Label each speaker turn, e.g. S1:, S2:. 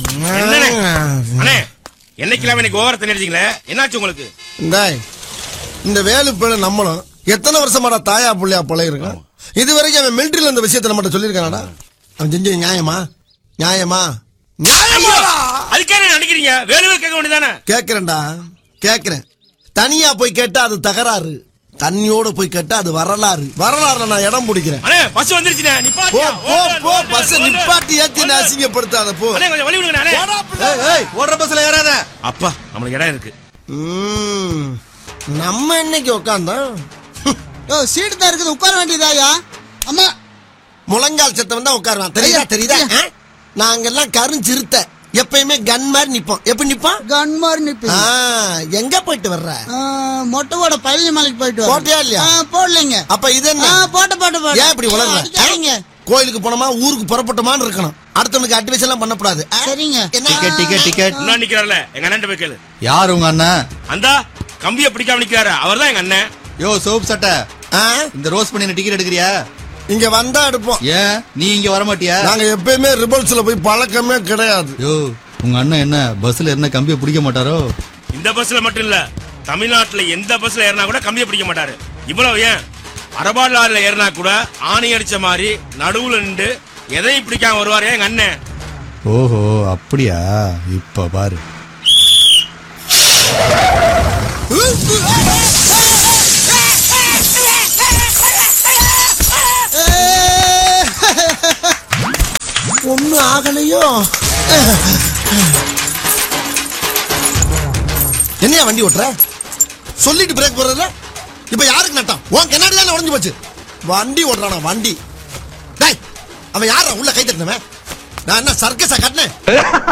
S1: என்னண்ணே? அண்ணே என்னைக்கெல்லாம் எனக்கு ஓவரத்தை நினைச்சீங்களே என்னாச்சு உங்களுக்கு
S2: இந்தாய் இந்த வேலு பேரு நம்மளும் எத்தனை வருஷமாடா தாயா புள்ளையா பழகிருக்கான் இது வரைக்கும் அவன் மிலிட்டரியில இந்த விஷயத்தை நம்மகிட்ட சொல்லியிருக்கானடா அவன் செஞ்சது நியாயமா நியாயமா நியாயமாடா
S1: அதுக்கே என்ன நினைக்கிறீங்க வேணுவே கேட்க வேண்டியதானே
S2: கேக்குறேன்டா கேக்குறேன் தனியா போய் கேட்டா அது தகராறு தண்ணியோட போய் கேட்டா அது வரலாறு வரலாறுல நான் இடம் பிடிக்கிறேன்
S1: அண்ணே பஸ் வந்துருச்சுண்ணே
S2: போ
S1: நிப்பாட்டியா
S2: போ போ பஸ் நிப்பாட்டி ஏத்தி என்ன அசிங்கப்படுத்தாத போ
S1: அண்ணே கொஞ்சம் வழி விடுங்க அண்ணே
S3: ஏய், ஏய், ஓடுற பஸ்ல ஏறாத
S1: அப்பா நம்மளுக்கு இடம் இருக்கு
S2: ம், நம்ம இன்னைக்கு உட்காந்தோம்
S4: ஓ சீட்டு தான் இருக்குது உட்கார வேண்டியதாயா அம்மா
S2: முழங்கால் சத்தம் தான் உட்காருவான் தெரியுதா
S4: ஐயா,
S2: தெரியுதா
S4: ஐயா.
S2: ஆ? நாங்கெல்லாம் கருஞ்சிருத்த எப்பயுமே கன் மாதிரி நிப்போம் எப்படி நிப்போம்
S4: கன் மாதிரி நிப்பி
S2: ஆ, எங்க போயிட்டு வர்ற
S4: மொட்டைவோட பழனி மலைக்கு போயிட்டு வரேன்.
S2: போட்டியா இல்லையா?
S4: ஆ, போடலைங்க
S2: அப்ப இது என்ன
S4: ஆ, போட்ட போட்ட போட்ட
S2: ஏன் இப்படி வளர்ற
S4: அடிக்காதீங்க
S2: கோயிலுக்கு போனோமா ஊருக்கு புறப்பட்டோமான்னு இருக்கணும் அடுத்தவனுக்கு அட்வைஸ் எல்லாம் பண்ணக்கூடாது ஆ?
S4: சரிங்க.
S2: என்ன?
S3: டிக்கெட் டிக்கெட் டிக்கெட்
S1: முன்னாடி நிக்கிறாருல எங்க அண்ணன் போய் கேளு
S3: யார் உங்க அண்ணன்
S1: அந்த கம்பியை பிடிக்காம நிக்கிறாரு அவர்தான் எங்க அண்ணன்
S3: யோ சோப் சட்டை
S2: ஆ?
S3: இந்த ரோஸ் பண்ணி டிக்கெட் எடுக்கிறியா
S2: இங்க வந்தா எடுப்போம்
S3: ஏன் நீ இங்க வர மாட்டியா
S2: நாங்க எப்பயுமே ரிபல்ஸ்ல போய் பழக்கமே கிடையாது
S3: யோ உங்க அண்ணன் என்ன பஸ்ல என்ன கம்பியை பிடிக்க மாட்டாரோ
S1: இந்த பஸ்ல மட்டும் இல்ல தமிழ்நாட்டுல எந்த பஸ்ல ஏறினா கூட கம்பியை பிடிக்க மாட்டாரு இவ்வளவு ஏன் அரபாடு லாரில ஏறினா கூட ஆணி அடிச்ச மாதிரி நடுவுல நின்று எதையும் பிடிக்காம வருவாரு எங்க அண்ணன்
S3: ஓஹோ அப்படியா இப்ப பாரு
S2: ஒண்ணு ஆகலையோ என்னையா வண்டி ஓட்டுற சொல்லிட்டு பிரேக் போடுறதுல இப்ப யாருக்கு நட்டம் உன் கண்ணாடி தானே உடஞ்சு போச்சு வண்டி ஓட்டுறானா வண்டி டேய் அவன் யாரா உள்ள கை தட்டினவன் நான் என்ன சர்க்கஸா கட்டினேன்